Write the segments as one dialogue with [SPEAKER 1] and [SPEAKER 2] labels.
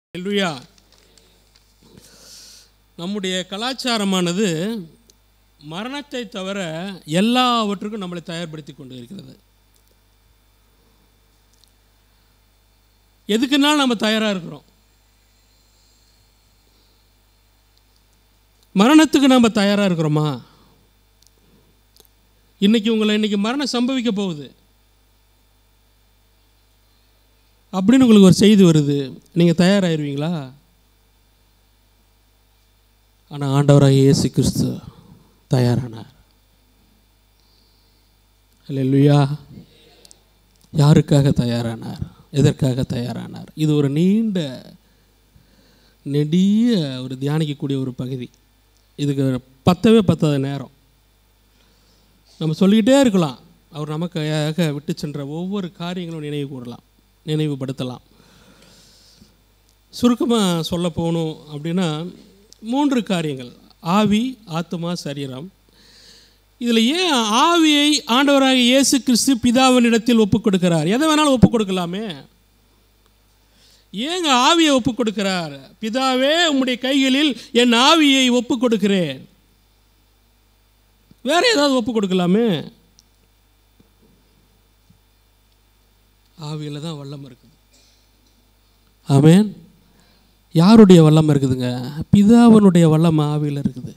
[SPEAKER 1] ஹalleluya நம்முடைய கலாச்சாரமானது மரணத்தை தவிர எல்லாவற்றுக்கும் நம்மளை தயார்படுத்தி கொண்டு இருக்கிறது எதுக்குனாலும் நம்ம தயாராக இருக்கிறோம் மரணத்துக்கு நம்ம தயாராக இருக்கிறோமா இன்னைக்கு உங்களை இன்னைக்கு மரணம் சம்பவிக்க போகுது அப்படின்னு உங்களுக்கு ஒரு செய்தி வருது நீங்கள் தயாராகிருவீங்களா ஆனால் ஆண்டவராக இயேசு கிறிஸ்து தயாரானார் அல்லேலூயா யாருக்காக தயாரானார் எதற்காக தயாரானார் இது ஒரு நீண்ட நெடிய ஒரு தியானிக்கக்கூடிய ஒரு பகுதி இதுக்கு பத்தவே பத்தாத நேரம் நம்ம சொல்லிக்கிட்டே இருக்கலாம் அவர் நமக்காக விட்டு சென்ற ஒவ்வொரு காரியங்களும் நினைவு கூறலாம் நினைவுபடுத்தலாம் சுருக்கமாக சொல்ல போகணும் அப்படின்னா மூன்று காரியங்கள் ஆவி ஆத்மா சரீரம் இதில் ஏன் ஆவியை ஆண்டவராக இயேசு கிறிஸ்து பிதாவினிடத்தில் ஒப்புக் கொடுக்கிறார் எதை வேணாலும் ஒப்புக் கொடுக்கலாமே ஏங்க ஆவியை ஒப்புக் கொடுக்கிறார் பிதாவே உம்முடைய கைகளில் என் ஆவியை ஒப்புக் கொடுக்கிறேன் வேற ஏதாவது ஒப்புக் கொடுக்கலாமே ஆவியில் தான் வல்லம் இருக்குது ஆமேன் யாருடைய வல்லம் இருக்குதுங்க பிதாவனுடைய வல்லம் ஆவியில் இருக்குது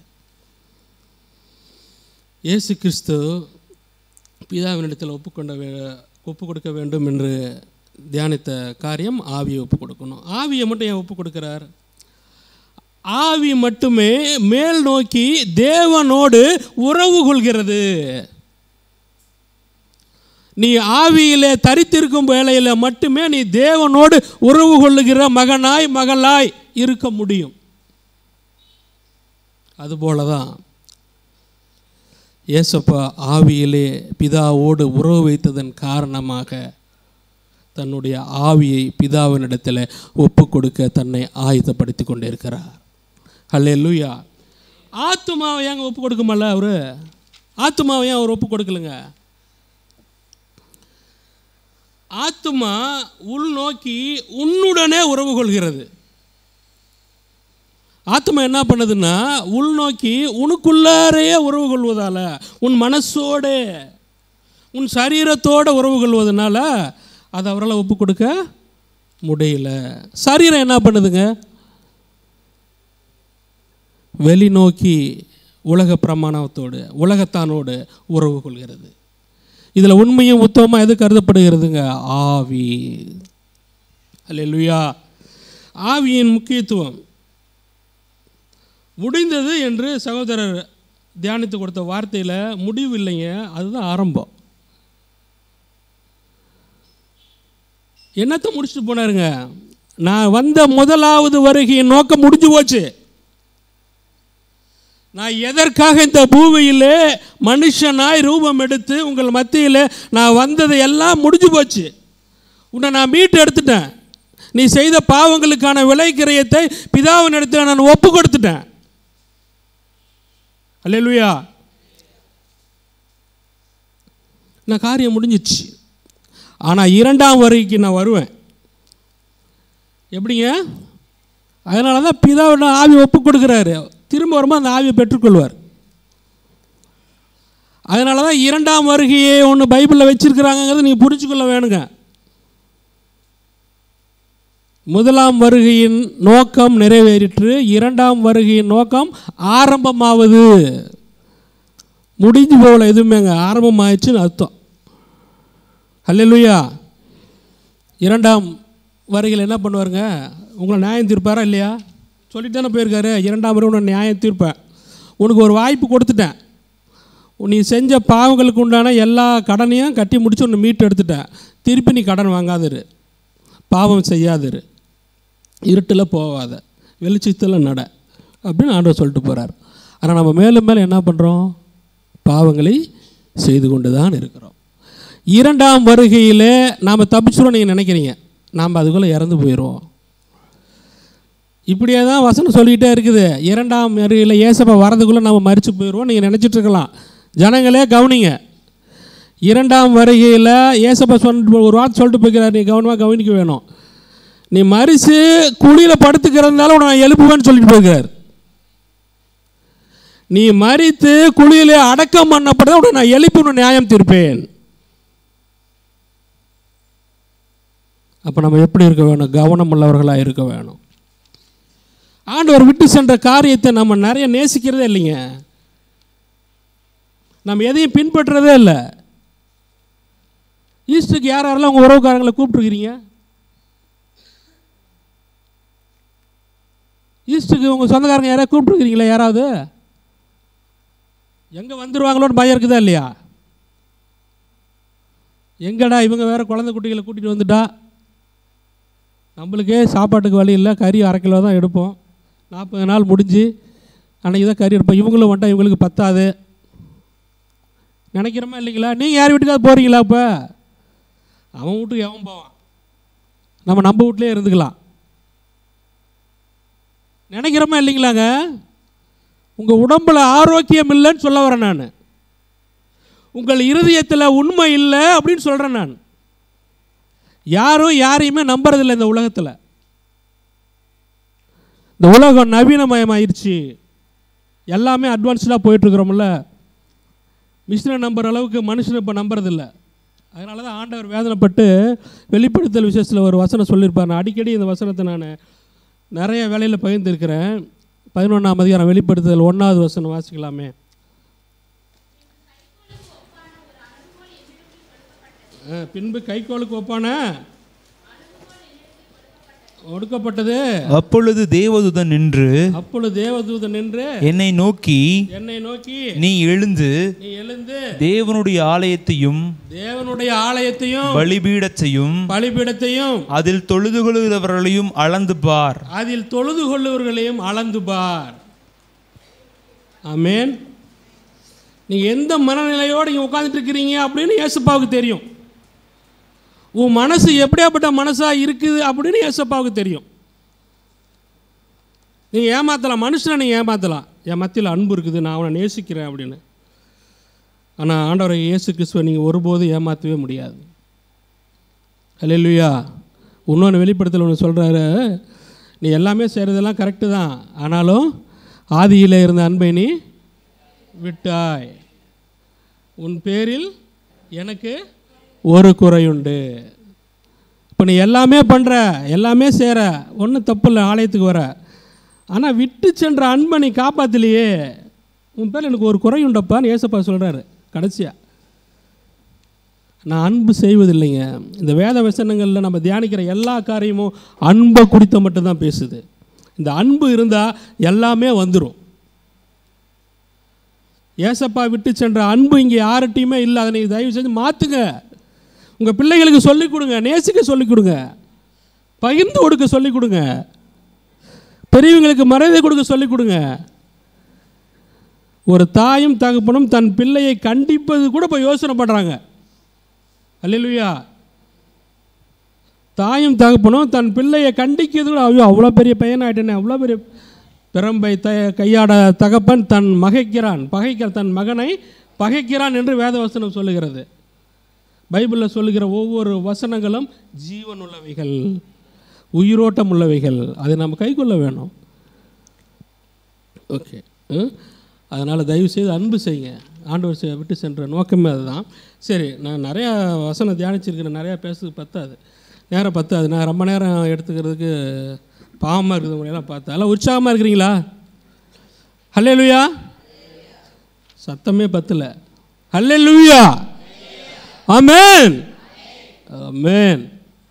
[SPEAKER 1] இயேசு கிறிஸ்து பிதாவினிடத்தில் ஒப்புக்கொண்ட வே ஒப்பு கொடுக்க வேண்டும் என்று தியானித்த காரியம் ஆவியை ஒப்பு கொடுக்கணும் ஆவியை மட்டும் ஏன் ஒப்பு கொடுக்கிறார் ஆவி மட்டுமே மேல் நோக்கி தேவனோடு உறவு கொள்கிறது நீ ஆவியிலே தரித்திருக்கும் வேளையில் மட்டுமே நீ தேவனோடு உறவு கொள்ளுகிற மகனாய் மகளாய் இருக்க முடியும் அதுபோல தான் ஏசப்பா ஆவியிலே பிதாவோடு உறவு வைத்ததன் காரணமாக தன்னுடைய ஆவியை பிதாவினிடத்தில் ஒப்பு கொடுக்க தன்னை ஆயுதப்படுத்தி கொண்டிருக்கிறார் அல்லே லூயா ஆத்துமாவை ஏங்க ஒப்பு கொடுக்குமல்ல அவரு ஆத்துமாவை ஏன் அவர் ஒப்பு கொடுக்கலங்க ஆத்துமா உள்நோக்கி உன்னுடனே உறவு கொள்கிறது ஆத்மா என்ன பண்ணுதுன்னா உள்நோக்கி உனக்குள்ளாரையே உறவு கொள்வதால் உன் மனசோட உன் சரீரத்தோடு உறவு கொள்வதனால அதை அவரால் ஒப்பு கொடுக்க முடியல சரீரம் என்ன பண்ணுதுங்க வெளிநோக்கி உலக பிரமாணத்தோடு உலகத்தானோடு உறவு கொள்கிறது இதில் உண்மையும் உத்தமமாக எது கருதப்படுகிறதுங்க ஆவி அல்லேலூயா ஆவியின் முக்கியத்துவம் முடிந்தது என்று சகோதரர் தியானித்து கொடுத்த வார்த்தையில் முடிவு இல்லைங்க அதுதான் ஆரம்பம் என்னத்தை முடிச்சுட்டு போனாருங்க நான் வந்த முதலாவது வருகையின் நோக்கம் முடிஞ்சு போச்சு நான் எதற்காக இந்த பூமியிலே மனுஷனாய் ரூபம் எடுத்து உங்கள் மத்தியில் நான் வந்தது எல்லாம் முடிஞ்சு போச்சு உன்னை நான் மீட்டு எடுத்துட்டேன் நீ செய்த பாவங்களுக்கான விலை கிரயத்தை பிதாவின் இடத்துல நான் ஒப்பு கொடுத்துட்டேன் அல்லேலுயா நான் காரியம் முடிஞ்சிச்சு ஆனால் இரண்டாம் வரைக்கு நான் வருவேன் எப்படிங்க அதனால தான் பிதாவோட ஆவி ஒப்பு கொடுக்குறாரு திரும்ப வரும்போது அந்த ஆவியை பெற்றுக்கொள்வார் அதனால தான் இரண்டாம் வருகையை ஒன்று பைபிளில் வச்சுருக்கிறாங்கிறது நீங்கள் புரிஞ்சுக்கொள்ள வேணுங்க முதலாம் வருகையின் நோக்கம் நிறைவேறிற்று இரண்டாம் வருகையின் நோக்கம் ஆரம்பமாவது முடிஞ்சு போகல எதுவுமேங்க ஆரம்பமாயிடுச்சுன்னு அர்த்தம் அல்லையா இரண்டாம் வருகையில் என்ன பண்ணுவாருங்க உங்களை நியாயம் தீர்ப்பாரா இல்லையா சொல்லிட்டு தானே போயிருக்காரு இரண்டாம் முறை உன்னை நியாயம் தீர்ப்பேன் உனக்கு ஒரு வாய்ப்பு கொடுத்துட்டேன் நீ செஞ்ச பாவங்களுக்கு உண்டான எல்லா கடனையும் கட்டி முடிச்சு ஒன்று மீட்டு எடுத்துட்டேன் திருப்பி நீ கடன் வாங்காதிரு பாவம் செய்யாதிரு இருட்டில் போகாத வெளிச்சத்தில் நட அப்படின்னு ஆண்டவர் சொல்லிட்டு போகிறார் ஆனால் நம்ம மேலும் மேலே என்ன பண்ணுறோம் பாவங்களை செய்து கொண்டு தான் இருக்கிறோம் இரண்டாம் வருகையில் நாம் தப்பிச்சிடும் நீங்கள் நினைக்கிறீங்க நாம் அதுக்குள்ளே இறந்து போயிடுவோம் இப்படியே தான் வசனம் சொல்லிக்கிட்டே இருக்குது இரண்டாம் வருகையில் ஏசப்பா வரதுக்குள்ளே நம்ம மறித்து போயிடுவோம் நீங்கள் நினச்சிட்டு இருக்கலாம் ஜனங்களே கவனிங்க இரண்டாம் வருகையில் ஏசப்பா சொல்லிட்டு ஒரு வார்த்தை சொல்லிட்டு போய்க்கிறார் நீ கவனமாக கவனிக்க வேணும் நீ மறித்து குழியில் படுத்துக்கிறதுனால உன்னை நான் எழுப்புவேன்னு சொல்லிட்டு போயிருக்கார் நீ மறித்து குழியிலே அடக்கம் பண்ணப்பட உடனே நான் எழுப்பி உன்னை நியாயம் தீர்ப்பேன் அப்போ நம்ம எப்படி இருக்க வேணும் கவனம் உள்ளவர்களாக இருக்க வேணும் ஆண்டவர் விட்டு சென்ற காரியத்தை நம்ம நிறைய நேசிக்கிறதே இல்லைங்க நம்ம எதையும் பின்பற்றுறதே இல்லை ஈஸ்டருக்கு யார் யாரெல்லாம் உங்கள் உறவுக்காரங்களை கூப்பிட்டுருக்கிறீங்க ஈஸ்டருக்கு உங்கள் சொந்தக்காரங்க யாராவது கூப்பிட்டுருக்கிறீங்களா யாராவது எங்கே வந்துடுவாங்களோன்னு பயம் இருக்குதா இல்லையா எங்கடா இவங்க வேறு குழந்தை குட்டிகளை கூட்டிகிட்டு வந்துட்டா நம்மளுக்கே சாப்பாட்டுக்கு வழி இல்லை கறி அரை கிலோ தான் எடுப்போம் நாற்பது நாள் முடிஞ்சு அன்றைக்கி தான் கறி எடுப்போம் இவங்களும் வந்துட்டா இவங்களுக்கு பத்தாது நினைக்கிறோமா இல்லைங்களா நீங்கள் யார் வீட்டுக்காவது போகிறீங்களா இப்போ அவன் வீட்டுக்கு அவன் போவான் நம்ம நம்ம வீட்லேயே இருந்துக்கலாம் நினைக்கிறோமா இல்லைங்களாங்க உங்கள் உடம்புல ஆரோக்கியம் இல்லைன்னு சொல்ல வரேன் நான் உங்கள் இருதயத்தில் உண்மை இல்லை அப்படின்னு சொல்கிறேன் நான் யாரும் யாரையுமே நம்புறதில்லை இந்த உலகத்தில் இந்த உலகம் நவீனமயமாயிருச்சு எல்லாமே அட்வான்ஸ்டாக போயிட்டுருக்குறோம்ல மிஷினை நம்புற அளவுக்கு மனுஷனை இப்போ நம்புறதில்ல அதனால தான் ஆண்டவர் வேதனைப்பட்டு வெளிப்படுத்தல் விசேஷத்தில் ஒரு வசனம் சொல்லியிருப்பார் நான் அடிக்கடி இந்த வசனத்தை நான் நிறைய வேலையில் பகிர்ந்திருக்கிறேன் பதினொன்றாம் அதிகாரம் வெளிப்படுத்துதல் ஒன்றாவது வசனம் வாசிக்கலாமே ஆ, பின்பு கைக்கோளுக்கு ஒப்பான ஒடுக்கப்பட்டது
[SPEAKER 2] அப்பொழுது தேவதூதன் நின்று
[SPEAKER 1] அப்பொழுது தேவதூதன் நின்று
[SPEAKER 2] என்னை நோக்கி
[SPEAKER 1] என்னை நோக்கி
[SPEAKER 2] நீ எழுந்து
[SPEAKER 1] நீ எழுந்து
[SPEAKER 2] தேவனுடைய ஆலயத்தையும்
[SPEAKER 1] தேவனுடைய ஆலயத்தையும்
[SPEAKER 2] பலிபீடத்தையும்
[SPEAKER 1] பலிபீடத்தையும்
[SPEAKER 2] அதில் தொழுது கொள்கிறவர்களையும் அளந்து பார்
[SPEAKER 1] அதில் தொழுது கொள்ளுவர்களையும் அளந்து பார் ஆமேன் நீங்கள் எந்த மனநிலையோடு இங்கே உட்காந்துட்டு இருக்கிறீங்க அப்படின்னு ஏசப்பாவுக்கு தெரியும் உன் மனசு எப்படியாப்பட்ட மனசாக இருக்குது அப்படின்னு ஏசப்பாவுக்கு தெரியும் நீங்கள் ஏமாற்றலாம் மனுஷனை நீங்கள் ஏமாற்றலாம் என் மத்தியில் அன்பு இருக்குது நான் அவனை நேசிக்கிறேன் அப்படின்னு ஆனால் ஆண்டவரை இயேசு கிறிஸ்துவை நீங்கள் ஒருபோதும் ஏமாற்றவே முடியாது அல்லேலூயா இன்னொன்று வெளிப்படுத்தல் ஒன்று சொல்கிறாரு நீ எல்லாமே செய்கிறதெல்லாம் கரெக்டு தான் ஆனாலும் ஆதியில் இருந்த அன்பை நீ விட்டாய் உன் பேரில் எனக்கு ஒரு குறையுண்டு இப்போ நீ எல்லாமே பண்ணுற எல்லாமே செய்கிற ஒன்றும் தப்பு இல்லை ஆலயத்துக்கு வர ஆனால் விட்டு சென்ற அன்பை நீ காப்பாற்றலையே உன் பேர் எனக்கு ஒரு குறையுண்டப்பான்னு ஏசப்பா சொல்கிறாரு கடைசியாக நான் அன்பு செய்வதில்லைங்க இந்த வேத வசனங்களில் நம்ம தியானிக்கிற எல்லா காரியமும் அன்பை குறித்த மட்டும்தான் பேசுது இந்த அன்பு இருந்தால் எல்லாமே வந்துடும் ஏசப்பா விட்டு சென்ற அன்பு இங்கே யார்கிட்டையுமே இல்லை அதை நீங்கள் தயவு செஞ்சு மாற்றுங்க உங்கள் பிள்ளைகளுக்கு சொல்லிக் கொடுங்க நேசிக்க சொல்லிக் கொடுங்க பகிர்ந்து கொடுக்க சொல்லிக் கொடுங்க பெரியவங்களுக்கு மரியாதை கொடுக்க சொல்லிக் கொடுங்க ஒரு தாயும் தகப்பனும் தன் பிள்ளையை கண்டிப்பது கூட இப்போ யோசனை பண்ணுறாங்க அல்லையா தாயும் தகப்பனும் தன் பிள்ளையை கண்டிக்கிறது கூட ஐயோ அவ்வளோ பெரிய பையனாயிட்டேனே அவ்வளோ பெரிய பிறம்பை த கையாட தகப்பன் தன் மகைக்கிறான் பகைக்கிற தன் மகனை பகைக்கிறான் என்று வேதவசனம் சொல்லுகிறது பைபிளில் சொல்லுகிற ஒவ்வொரு வசனங்களும் ஜீவன் உள்ளவைகள் உயிரோட்டம் உள்ளவைகள் அதை நம்ம கைக்கொள்ள வேணும் ஓகே அதனால் தயவுசெய்து அன்பு செய்யுங்க ஆண்டவர் செ- விட்டு சென்ற நோக்கமே அதுதான் சரி நான் நிறையா வசனம் தியானிச்சிருக்கிறேன் நிறையா பேசுறது பத்தாது நேரம் பத்தாது நான் ரொம்ப நேரம் எடுத்துக்கிறதுக்கு பாவமாக இருக்குது உங்களையெல்லாம் பார்த்தா எல்லாம் உற்சாகமாக இருக்கிறீங்களா ஹல்லே லூயா சத்தமே பத்தல ஹல்லே லூயா ஆமேன் ஆமேன்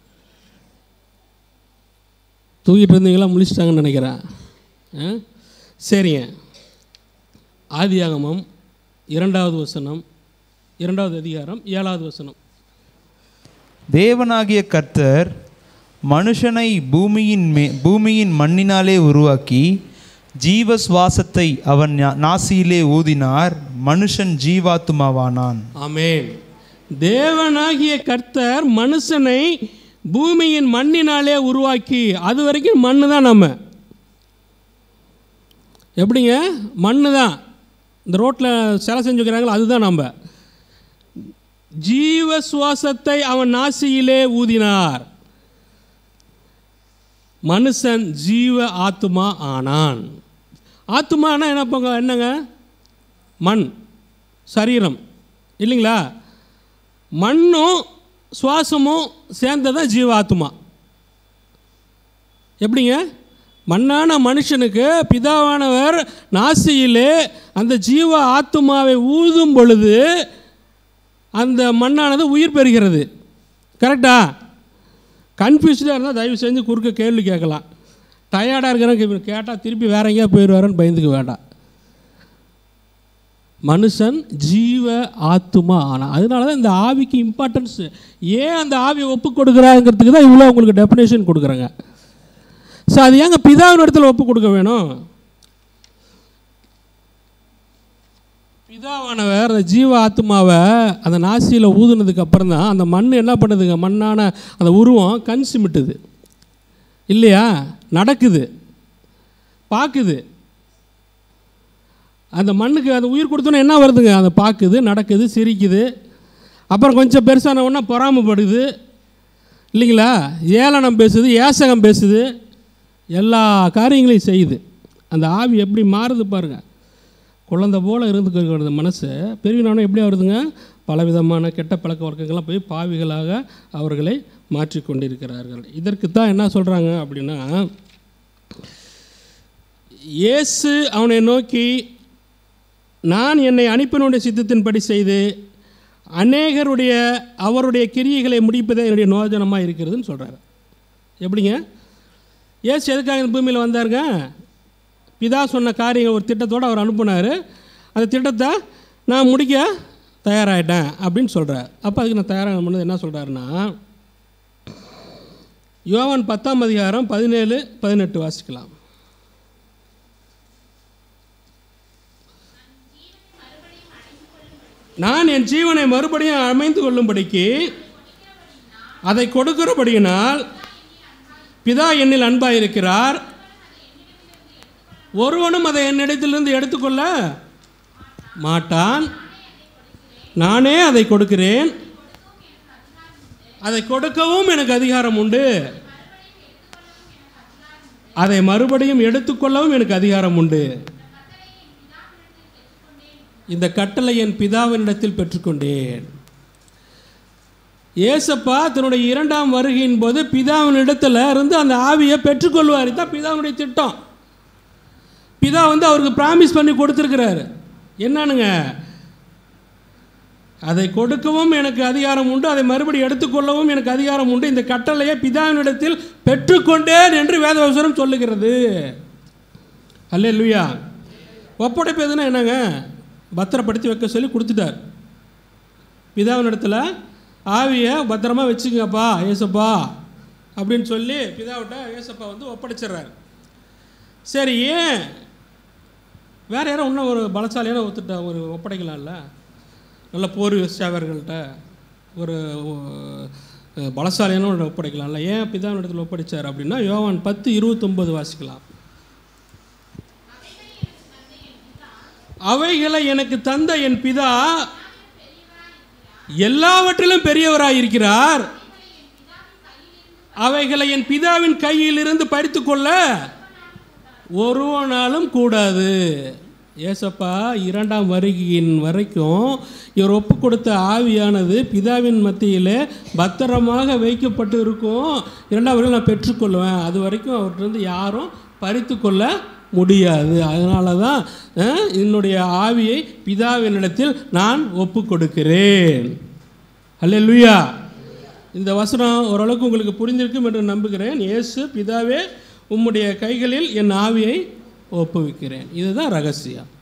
[SPEAKER 1] தூக்கிட்டு இருந்தீங்களா முழிச்சிட்டாங்கன்னு நினைக்கிறேன் ஆ? சரிங்க ஆதியாகமம் இரண்டாவது வசனம் இரண்டாவது அதிகாரம் ஏழாவது வசனம்
[SPEAKER 2] தேவனாகிய கர்த்தர் மனுஷனை பூமியின் மே பூமியின் மண்ணினாலே உருவாக்கி ஜீவ சுவாசத்தை அவன் ஞா- நாசியிலே ஊதினார் மனுஷன் ஜீவாத்துமாவானான்
[SPEAKER 1] ஆமென் தேவனாகிய கர்த்தர் மனுஷனை பூமியின் மண்ணினாலே உருவாக்கி அது வரைக்கும் மண்ணு தான் நம்ம எப்படிங்க மண்ணு தான் இந்த ரோட்டில் சிலை செஞ்சு வைக்கிறாங்களோ அதுதான் நம்ம ஜீவ சுவாசத்தை அவன் நாசியிலே ஊதினார் மனுஷன் ஜீவ ஆத்துமா ஆனான் ஆத்துமானா என்ன பங்க என்னங்க மண் சரீரம் இல்லைங்களா மண்ணும் சுவாசமும் சேர்ந்ததான் ஜீவ ஆத்துமா எப்படிங்க மண்ணான மனுஷனுக்கு பிதாவானவர் நாசியிலே அந்த ஜீவ ஆத்துமாவை ஊதும் பொழுது அந்த மண்ணானது உயிர் பெறுகிறது கரெக்டா கன்ஃபியூஸ்டாக இருந்தால் தயவு செஞ்சு குறுக்க கேள்வி கேட்கலாம் டயர்டாக இருக்கிறவங்க கேட்டால் திருப்பி வேற எங்கேயா போயிடுவாருன்னு பயந்துக்க வேண்டாம் மனுஷன் ஜீவ ஆத்துமா ஆனால் அதனால தான் இந்த ஆவிக்கு இம்பார்ட்டன்ஸ் ஏன் அந்த ஆவியை ஒப்பு கொடுக்குறாங்கிறதுக்கு தான் இவ்வளோ உங்களுக்கு டெஃபினேஷன் கொடுக்குறாங்க ஸோ அது ஏங்க பிதாவின் இடத்துல ஒப்பு கொடுக்க வேணும் பிதாவானவர் அந்த ஜீவ ஆத்மாவை அந்த நாசியில் ஊதுனதுக்கு அப்புறம் தான் அந்த மண் என்ன பண்ணுதுங்க மண்ணான அந்த உருவம் கண் சிமிட்டுது இல்லையா நடக்குது பார்க்குது அந்த மண்ணுக்கு அந்த உயிர் கொடுத்தோன்னே என்ன வருதுங்க அதை பார்க்குது நடக்குது சிரிக்குது அப்புறம் கொஞ்சம் பெருசான உடனே பொறாமப்படுது இல்லைங்களா ஏளனம் பேசுது ஏசகம் பேசுது எல்லா காரியங்களையும் செய்யுது அந்த ஆவி எப்படி மாறுது பாருங்கள் குழந்தை போல் இருந்துக்கிறது மனசு பெரியவனான எப்படி வருதுங்க பலவிதமான கெட்ட பழக்க வழக்கங்கள்லாம் போய் பாவிகளாக அவர்களை மாற்றிக் கொண்டிருக்கிறார்கள் இதற்கு தான் என்ன சொல்கிறாங்க அப்படின்னா இயேசு அவனை நோக்கி நான் என்னை அனுப்பினுடைய சித்தத்தின்படி செய்து அநேகருடைய அவருடைய கிரியைகளை முடிப்பதே என்னுடைய நோஜனமாக இருக்கிறதுன்னு சொல்கிறாரு எப்படிங்க ஏசு எதுக்காக இந்த பூமியில் வந்தாருங்க பிதா சொன்ன காரியங்கள் ஒரு திட்டத்தோடு அவர் அனுப்புனார் அந்த திட்டத்தை நான் முடிக்க தயாராகிட்டேன் அப்படின்னு சொல்கிறார் அப்போ அதுக்கு நான் தயாராக பண்ணது என்ன சொல்கிறாருன்னா யோவான் பத்தாம் அதிகாரம் பதினேழு பதினெட்டு வாசிக்கலாம் நான் என் ஜீவனை மறுபடியும் அமைந்து கொள்ளும்படிக்கு அதை கொடுக்கிறபடியினால் பிதா என்னில் அன்பாக இருக்கிறார் ஒருவனும் அதை என்னிடத்திலிருந்து எடுத்துக்கொள்ள மாட்டான் நானே அதை கொடுக்கிறேன் அதை கொடுக்கவும் எனக்கு அதிகாரம் உண்டு அதை மறுபடியும் எடுத்துக்கொள்ளவும் எனக்கு அதிகாரம் உண்டு இந்த கட்டளை என் பிதாவினிடத்தில் பெற்றுக்கொண்டேன் ஏசப்பா தன்னுடைய இரண்டாம் வருகையின் போது பிதாவின் இடத்துல இருந்து அந்த ஆவியை பெற்றுக்கொள்வார் தான் பிதாவினுடைய திட்டம் பிதா வந்து அவருக்கு ப்ராமிஸ் பண்ணி கொடுத்துருக்கிறாரு என்னனுங்க அதை கொடுக்கவும் எனக்கு அதிகாரம் உண்டு அதை மறுபடியும் எடுத்துக்கொள்ளவும் எனக்கு அதிகாரம் உண்டு இந்த கட்டளையை பிதாவினிடத்தில் பெற்றுக்கொண்டேன் என்று வேதவசரம் சொல்லுகிறது அல்ல இல்லையா ஒப்படைப்பதுன்னா என்னங்க பத்திரப்படுத்தி வைக்க சொல்லி கொடுத்துட்டார் பிதாவினிடத்தில் ஆவியை பத்திரமா வச்சுங்கப்பா ஏசப்பா அப்படின்னு சொல்லி பிதாவிட்ட ஏசப்பா வந்து ஒப்படைச்சிடுறாரு சரி ஏன் வேறு யாரும் இன்னும் ஒரு பலசாலியான ஒத்துட்டா ஒரு ஒப்படைக்கலாம்ல நல்ல போர் சேவர்கள்ட்ட ஒரு அஹ், பலசாலியான ஒரு ஒப்படைக்கலாம்ல ஏன் பிதாவின் இடத்துல ஒப்படைச்சார் அப்படின்னா யோவான் பத்து இருபத்தொம்பது வாசிக்கலாம் அவைகளை எனக்கு தந்த என் பிதா எல்லாவற்றிலும் பெரியவராய் இருக்கிறார் அவைகளை என் பிதாவின் கையிலிருந்து பறித்து கொள்ள ஒருவனாலும் கூடாது ஏசப்பா இரண்டாம் வருகையின் வரைக்கும் இவர் ஒப்பு கொடுத்த ஆவியானது பிதாவின் மத்தியில் பத்திரமாக வைக்கப்பட்டு இருக்கும் இரண்டாம் வருகை நான் பெற்றுக்கொள்வேன் அது வரைக்கும் அவர்கிட்ட யாரும் பறித்து கொள்ள முடியாது அதனால தான் அஹ், என்னுடைய ஆவியை பிதாவினிடத்தில் நான் ஒப்பு கொடுக்கிறேன் அல்லேலூயா இந்த வசனம் ஓரளவுக்கு உங்களுக்கு புரிந்திருக்கும் என்று நம்புகிறேன் இயேசு பிதாவே உம்முடைய கைகளில் என் ஆவியை ஒப்புவிக்கிறேன் இதுதான் ரகசியம்